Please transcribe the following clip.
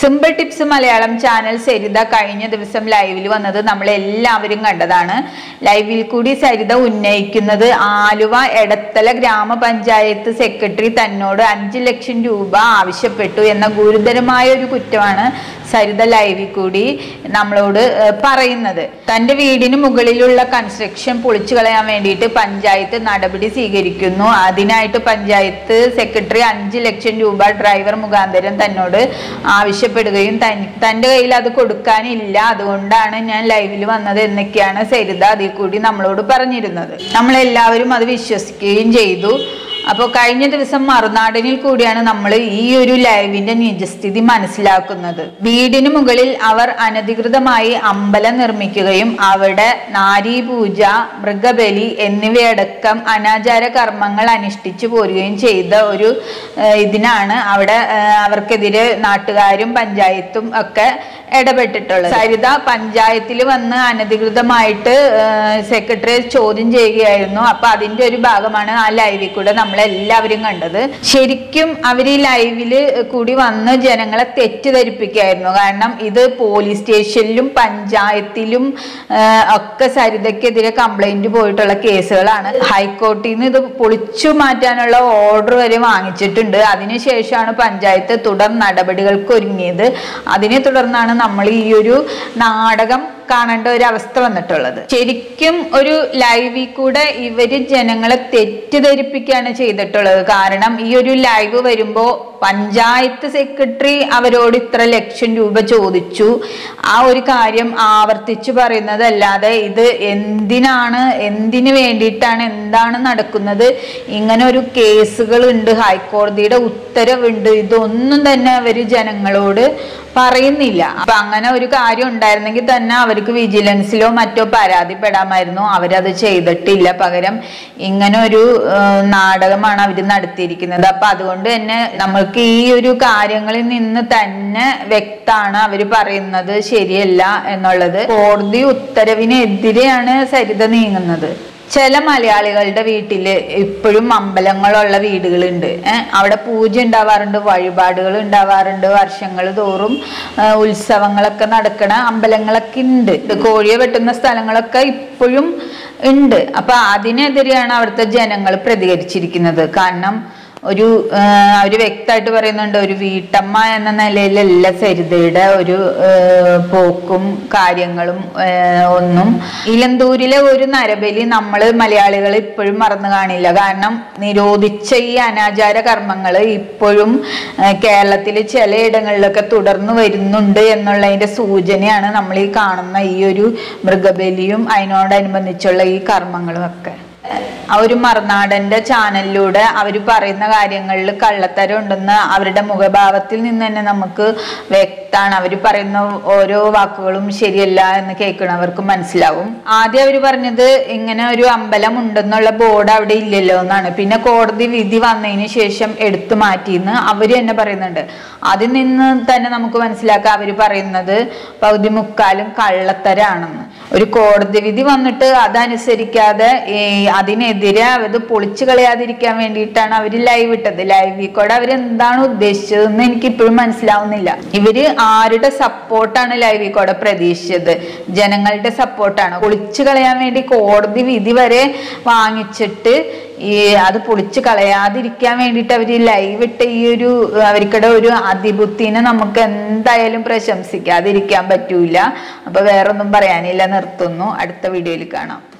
simple tips Malayalam channel Saritha കഴിഞ്ഞ ദിവസം ലൈവിൽ വന്നത് നമ്മൾ എല്ലാവരും കണ്ടതാണ് ലൈവിൽ കൂടി സരിത ഉന്നയിക്കുന്നത് ആലുവ എടത്തല ഗ്രാമപഞ്ചായത്ത് സെക്രട്ടറി തന്നോട് അഞ്ച് ലക്ഷം രൂപ ആവശ്യപ്പെട്ടു എന്ന ഗുരുതരമായ ഒരു കുറ്റമാണ് സരിത ലൈവിൽ കൂടി നമ്മളോട് ഏഹ്, പറയുന്നത് തന്റെ വീടിന് മുകളിലുള്ള കൺസ്ട്രക്ഷൻ പൊളിച്ചു കളയാൻ വേണ്ടിയിട്ട് പഞ്ചായത്ത് നടപടി സ്വീകരിക്കുന്നു അതിനായിട്ട് പഞ്ചായത്ത് സെക്രട്ടറി അഞ്ച് ലക്ഷം രൂപ ഡ്രൈവർ മുഖാന്തരം തന്നോട് ആവശ്യപ്പെടുകയും തൻ- തന്റെ കയ്യിൽ അത് കൊടുക്കാനില്ല അതുകൊണ്ടാണ് ഞാൻ ലൈവിൽ വന്നത് എന്നൊക്കെയാണ് സരിത അതിൽ കൂടി നമ്മളോട് പറഞ്ഞിരുന്നത് നമ്മളെല്ലാവരും അത് വിശ്വസിക്കുകയും ചെയ്തു അപ്പോൾ കഴിഞ്ഞ ദിവസം മറുനാടനിൽ കൂടിയാണ് നമ്മൾ ഈ ഒരു ലൈവിന്റെ നിജസ്ഥിതി മനസ്സിലാക്കുന്നത് വീടിന് മുകളിൽ അവർ അനധികൃതമായി അമ്പലം നിർമ്മിക്കുകയും അവിടെ നാരീപൂജ മൃഗബലി എന്നിവയടക്കം അനാചാര കർമ്മങ്ങൾ അനുഷ്ഠിച്ചു പോരുകയും ചെയ്ത ഒരു ഏഹ്, ഇതിനാണ് അവിടെ ഏഹ്, അവർക്കെതിരെ നാട്ടുകാരും പഞ്ചായത്തും ഒക്കെ ഇടപെട്ടിട്ടുള്ളത് സരിത പഞ്ചായത്തിൽ വന്ന് അനധികൃതമായിട്ട് സെക്രട്ടറി ചോദ്യം ചെയ്യുകയായിരുന്നു അപ്പൊ അതിന്റെ ഒരു ഭാഗമാണ് ആ ലൈവിൽ കൂടെ നമ്മളെല്ലാവരും കണ്ടത് ശരിക്കും അവർ ഈ ലൈവില് കൂടി വന്ന് ജനങ്ങളെ തെറ്റിദ്ധരിപ്പിക്കുകയായിരുന്നു കാരണം ഇത് പോലീസ് സ്റ്റേഷനിലും പഞ്ചായത്തിലും ആ, ഒക്കെ സരിതയ്ക്കെതിരെ കംപ്ലൈന്റ് പോയിട്ടുള്ള കേസുകളാണ് ഹൈക്കോടതിയിൽ നിന്ന് ഇത് പൊളിച്ചു മാറ്റാനുള്ള ഓർഡർ വരെ വാങ്ങിച്ചിട്ടുണ്ട് അതിനുശേഷമാണ് പഞ്ചായത്ത് തുടർ നടപടികൾക്ക് ഒരുങ്ങിയത് അതിനെ തുടർന്നാണ് നമ്മൾ ഈ ഒരു നാടകം കാണേണ്ട ഒരു അവസ്ഥ വന്നിട്ടുള്ളത് ശരിക്കും ഒരു ലൈവിൽ കൂടെ ഇവര് ജനങ്ങളെ തെറ്റിദ്ധരിപ്പിക്കുകയാണ് ചെയ്തിട്ടുള്ളത് കാരണം ഈ ഒരു ലൈവ് വരുമ്പോ പഞ്ചായത്ത് സെക്രട്ടറി അവരോട് ഇത്ര ലക്ഷം രൂപ ചോദിച്ചു ആ ഒരു കാര്യം ആവർത്തിച്ചു പറയുന്നതല്ലാതെ ഇത് എന്തിനാണ് എന്തിനു വേണ്ടിയിട്ടാണ് എന്താണ് നടക്കുന്നത് ഇങ്ങനെ ഒരു കേസുകൾ ഉണ്ട് ഹൈക്കോടതിയുടെ ഉത്തരവുണ്ട് ഇതൊന്നും തന്നെ അവര് ജനങ്ങളോട് പറയുന്നില്ല അപ്പൊ അങ്ങനെ ഒരു കാര്യം ഉണ്ടായിരുന്നെങ്കിൽ തന്നെ അവർക്ക് വിജിലൻസിലോ മറ്റോ പരാതിപ്പെടാമായിരുന്നു അവരത് ചെയ്തിട്ടില്ല പകരം ഇങ്ങനെ ഒരു ഏഹ്, നാടകമാണ് അവർ നടത്തിയിരിക്കുന്നത് അപ്പൊ അതുകൊണ്ട് തന്നെ നമ്മൾക്ക് ഈ ഒരു കാര്യങ്ങളിൽ നിന്ന് തന്നെ വ്യക്തമാണ് അവർ പറയുന്നത് ശരിയല്ല എന്നുള്ളത് കോടതി ഉത്തരവിനെതിരെയാണ് സരിത നീങ്ങുന്നത് ചില മലയാളികളുടെ വീട്ടില് ഇപ്പോഴും അമ്പലങ്ങളുള്ള വീടുകളുണ്ട് ഏഹ് അവിടെ പൂജ ഉണ്ടാവാറുണ്ട് വഴിപാടുകൾ ഉണ്ടാവാറുണ്ട് വർഷങ്ങൾ തോറും ആ, ഉത്സവങ്ങളൊക്കെ നടക്കണ അമ്പലങ്ങളൊക്കെ ഉണ്ട് കോഴിയെ വെട്ടുന്ന സ്ഥലങ്ങളൊക്കെ ഇപ്പോഴും ഉണ്ട് അപ്പൊ അതിനെതിരെയാണ് അവിടുത്തെ ജനങ്ങൾ പ്രതികരിച്ചിരിക്കുന്നത് കാരണം ഒരു ആ, അവര് വ്യക്തമായിട്ട് പറയുന്നുണ്ട് ഒരു വീട്ടമ്മ എന്ന നിലയിലല്ല സരിതയുടെ ഒരു ആ, പോക്കും കാര്യങ്ങളും ആ, ഒന്നും ഇലന്തൂരിലെ ഒരു നരബലി നമ്മൾ മലയാളികൾ ഇപ്പോഴും മറന്നു കാണില്ല കാരണം നിരോധിച്ച ഈ അനാചാര കർമ്മങ്ങൾ ഇപ്പോഴും ആ, കേരളത്തിലെ ചിലയിടങ്ങളിലൊക്കെ തുടർന്ന് വരുന്നുണ്ട് എന്നുള്ളതിന്റെ സൂചനയാണ് നമ്മൾ ഈ കാണുന്ന ഈ ഒരു മൃഗബലിയും അതിനോടനുബന്ധിച്ചുള്ള ഈ കർമ്മങ്ങളും ഒക്കെ ആ ഒരു മറുനാടന്റെ ചാനലിലൂടെ അവർ പറയുന്ന കാര്യങ്ങളിൽ കള്ളത്തരം ഉണ്ടെന്ന് അവരുടെ മുഖഭാവത്തിൽ നിന്ന് തന്നെ നമുക്ക് വ്യക്തമാണ് അവർ പറയുന്ന ഓരോ വാക്കുകളും ശരിയല്ല എന്ന് കേൾക്കുന്നവർക്ക് മനസ്സിലാവും ആദ്യം അവർ പറഞ്ഞത് ഇങ്ങനെ ഒരു അമ്പലം ഉണ്ടെന്നുള്ള ബോർഡ് അവിടെ ഇല്ലല്ലോ എന്നാണ് പിന്നെ കോടതി വിധി വന്നതിന് ശേഷം എടുത്തു മാറ്റിയെന്ന് അവർ തന്നെ പറയുന്നുണ്ട് അതിൽ നിന്ന് തന്നെ നമുക്ക് മനസ്സിലാക്കാം അവർ പറയുന്നത് പകുതി മുക്കാലും കള്ളത്തരാണെന്ന് ഒരു കോടതി വിധി വന്നിട്ട് അതനുസരിക്കാതെ ഈ അതിനെതിരെ അത് പൊളിച്ചു കളയാതിരിക്കാൻ വേണ്ടിയിട്ടാണ് അവർ ലൈവ് ഇട്ടത് ലൈവിൽ കൂടെ അവർ എന്താണ് ഉദ്ദേശിച്ചതെന്ന് എനിക്ക് ഇപ്പോഴും മനസ്സിലാവുന്നില്ല ഇവര് ആരുടെ സപ്പോർട്ടാണ് ലൈവിൽ കൂടെ പ്രതീക്ഷിച്ചത് ജനങ്ങളുടെ സപ്പോർട്ടാണ് പൊളിച്ചു കളയാൻ വേണ്ടി കോടതി വിധി വരെ വാങ്ങിച്ചിട്ട് ഈ അത് പൊളിച്ചു കളയാതിരിക്കാൻ വേണ്ടിയിട്ട് അവർ ലൈവ് ഇട്ട ഈ ഒരു അവർക്കിടെ ഒരു അതിബുദ്ധിനെ നമുക്ക് എന്തായാലും പ്രശംസിക്കാതിരിക്കാൻ പറ്റൂല അപ്പൊ വേറൊന്നും പറയാനില്ല നിർത്തുന്നു അടുത്ത വീഡിയോയിൽ കാണാം